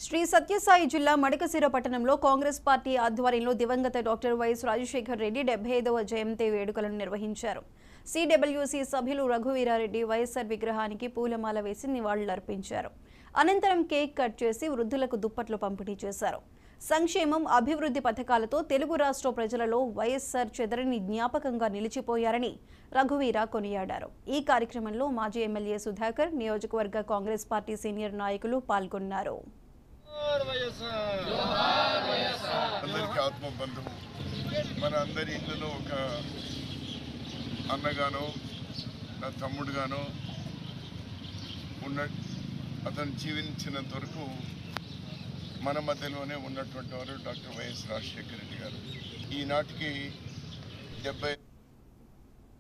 శ్రీ సత్యసాయి జిల్లా మడకశిర పట్టణంలో కాంగ్రెస్ పార్టీ ఆధ్వర్యంలో దివంగత డాక్టర్ వైఎస్ రాజశేఖర్ రెడ్డి డెబ్బై ఐదవ జయంతి వేడుకలను నిర్వహించారు సిడబ్ల్యూసి సభ్యులు రఘువీరారెడ్డి వైఎస్ఆర్ విగ్రహానికి పూలమాల వేసి నివాళులర్పించారు అనంతరం కేక్ కట్ చేసి వృద్ధులకు దుప్పట్లు పంపిణీ చేశారు సంక్షేమం అభివృద్ధి పథకాలతో తెలుగు రాష్ట్ర ప్రజలలో వైఎస్ఆర్ చెదరని జ్ఞాపకంగా నిలిచిపోయారని రఘువీర కొనియాడారు ఈ కార్యక్రమంలో మాజీ ఎమ్మెల్యే సుధాకర్ నియోజకవర్గ కాంగ్రెస్ పార్టీ సీనియర్ నాయకులు పాల్గొన్నారు అందరికీ ఆత్మ బంధువు మన అందరి ఇళ్ళలో ఒక అన్నగానో నా తమ్ముడుగానో ఉన్న అతను జీవించినంత వరకు మన మధ్యలోనే ఉన్నటువంటి వారు డాక్టర్ వైఎస్ రాజశేఖర రెడ్డి గారు ఈనాటికి డెబ్బై